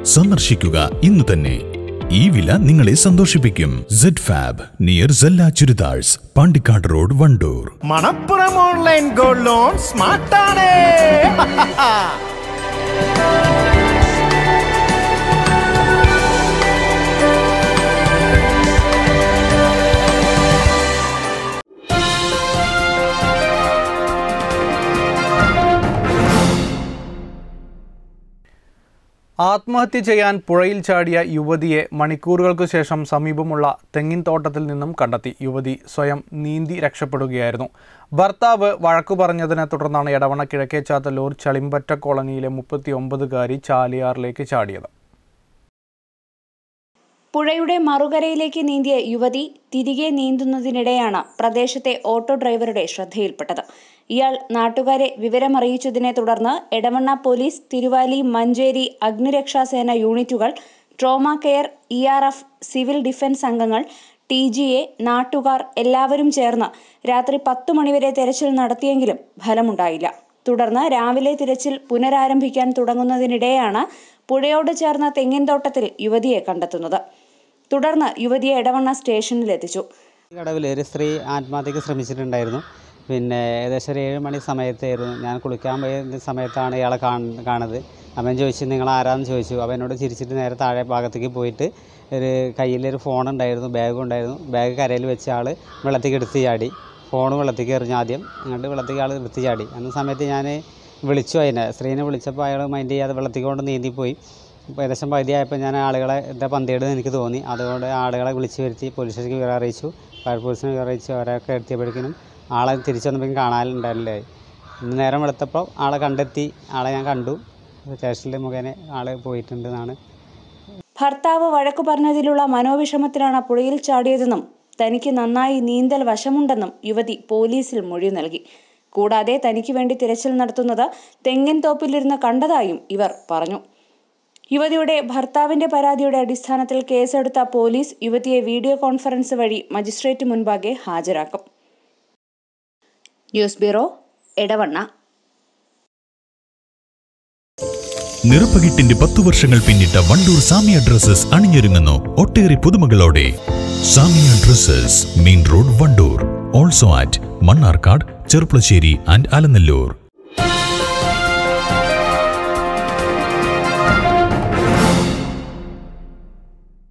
സന്ദർശിക്കുക ഇന്ന് തന്നെ ഈ വില നിങ്ങളെ സന്തോഷിപ്പിക്കും സെഡ് ഫാബ് നിയർ സെല്ല churidars Pandikkad road Wandoor Manappuram online gold loan സ്മാർട്ടാണ് ആത്മഹത്യ ചെയ്യാൻ പുഴയിൽ ചാടിയ യുവതിയെ മണിക്കൂറുകൾക്ക് ശേഷം സമീപമുള്ള തെങ്ങിൻ തോട്ടത്തിൽ നിന്നും കണ്ടെത്തി യുവതി സ്വയം നീന്തി രക്ഷപ്പെടുകയായിരുന്നു ഭർത്താവ് വഴക്കു പറഞ്ഞതിനെ തുടർന്നാണ് എടവണ കിഴക്കേച്ചാത്തല്ലൂർ ചളിമ്പറ്റ കോളനിയിലെ മുപ്പത്തി ഒമ്പതുകാരി ചാലിയാറിലേക്ക് ചാടിയത് പുഴയുടെ മറുകരയിലേക്ക് നീന്തിയ യുവതി തിരികെ നീന്തുന്നതിനിടെയാണ് പ്രദേശത്തെ ഓട്ടോ ഡ്രൈവറുടെ ശ്രദ്ധയിൽപ്പെട്ടത് ഇയാൾ നാട്ടുകാരെ വിവരമറിയിച്ചതിനെ തുടർന്ന് എടവണ്ണ പോലീസ് തിരുവാലി മഞ്ചേരി അഗ്നിരക്ഷാസേന യൂണിറ്റുകൾ trauma care E R F civil defence അംഗങ്ങൾ ടി ജി എ നാട്ടുകാർ എല്ലാവരും ചേർന്ന് രാത്രി പത്തു മണിവരെ തെരച്ചിൽ നടത്തിയെങ്കിലും ഫലമുണ്ടായില്ല തുടർന്ന് രാവിലെ തിരച്ചിൽ പുനരാരംഭിക്കാൻ തുടങ്ങുന്നതിനിടെയാണ് പുഴയോട് ചേർന്ന തെങ്ങിൻതോട്ടത്തിൽ യുവതിയെ കണ്ടെത്തുന്നത് തുടർന്ന് യുവതിയെ എടവണ്ണ സ്റ്റേഷനിലെത്തിച്ചു ഈ കടവിൽ ഒരു സ്ത്രീ ആത്മഹത്യക്ക് ശ്രമിച്ചിട്ടുണ്ടായിരുന്നു പിന്നെ ഏകദേശം ഒരു ഏഴ് മണി സമയത്തായിരുന്നു ഞാൻ കുളിക്കാൻ പോയ സമയത്താണ് ഇയാളെ കാണ കാണുന്നത് അവൻ ചോദിച്ചു നിങ്ങൾ ആരാന്ന് ചോദിച്ചു അവൻ എന്നോട് ചിരിച്ചിട്ട് നേരെ താഴെ ഭാഗത്തേക്ക് പോയിട്ട് ഒരു കയ്യിലൊരു ഫോൺ ഉണ്ടായിരുന്നു ബാഗും ഉണ്ടായിരുന്നു ബാഗ് കരയിൽ വെച്ച ആൾ വെള്ളത്തേക്ക് എടുത്ത് ചാടി ഫോൺ വെള്ളത്തേക്ക് എറിഞ്ഞു ആദ്യം എന്നിട്ട് വെള്ളത്തേക്ക് ആൾ എടുത്ത് ചാടി അന്ന സമയത്ത് ഞാൻ വിളിച്ചു അതിനെ സ്ത്രീനെ വിളിച്ചപ്പോൾ അയാൾ മൈൻഡ് ചെയ്യാതെ വെള്ളത്തേക്ക് കൊണ്ട് നീന്തിപ്പോയി ഇപ്പോൾ ഏകദേശം പകുതിയായപ്പോൾ ഞാൻ ആളുകളെ എൻ്റെ പന്തേട് എനിക്ക് തോന്നി അതുകൊണ്ട് ആളുകളെ വിളിച്ച് വരുത്തി പോലീസ് സ്റ്റേഷനിൽ വിവരം അറിയിച്ചു ഫയർഫോഴ്സിനെ വിവരം അറിയിച്ചു അവരൊക്കെ എത്തിയപ്പോഴേക്കും ആളെ തിരിച്ചു വന്നപ്പോഴേക്കും കാണാനുണ്ടായില്ലേ ഇന്ന് നേരം വെളുത്തപ്പോൾ ആളെ കണ്ടെത്തി ആളെ ഞാൻ കണ്ടു സ്റ്റേഷനിൽ മുഖേന ആൾ പോയിട്ടുണ്ട് എന്നാണ് ഭർത്താവ് വഴക്കു പറഞ്ഞതിലുള്ള മനോവിഷമത്തിലാണ് പുഴയിൽ ചാടിയതെന്നും തനിക്ക് നന്നായി നീന്തൽ വശമുണ്ടെന്നും യുവതി പോലീസിൽ മൊഴി നൽകി കൂടാതെ തനിക്ക് വേണ്ടി തിരച്ചിൽ നടത്തുന്നത് തെങ്ങിൻ തോപ്പിലിരുന്ന് കണ്ടതായും ഇവർ പറഞ്ഞു യുവതിയുടെ ഭർത്താവിന്റെ പരാതിയുടെ അടിസ്ഥാനത്തിൽ കേസെടുത്ത പോലീസ് യുവതിയെ വീഡിയോ കോൺഫറൻസ് വഴി മജിസ്ട്രേറ്റ് മുൻപാകെ ഹാജരാക്കും ന്യൂസ് ബ്യൂറോ എടവണ്ണ നിറപ്പകിട്ടിന്റെ പത്തു വർഷങ്ങൾ പിന്നിട്ട വണ്ടൂർ സാമിയ ഡ്രസ്സസ് അണിഞ്ഞൊരുങ്ങുന്നു ഒട്ടേറെ പുതുമകളോടെ Samiya dresses main road Wandoor also at Mannarkkad Cherpulassery and Alanallur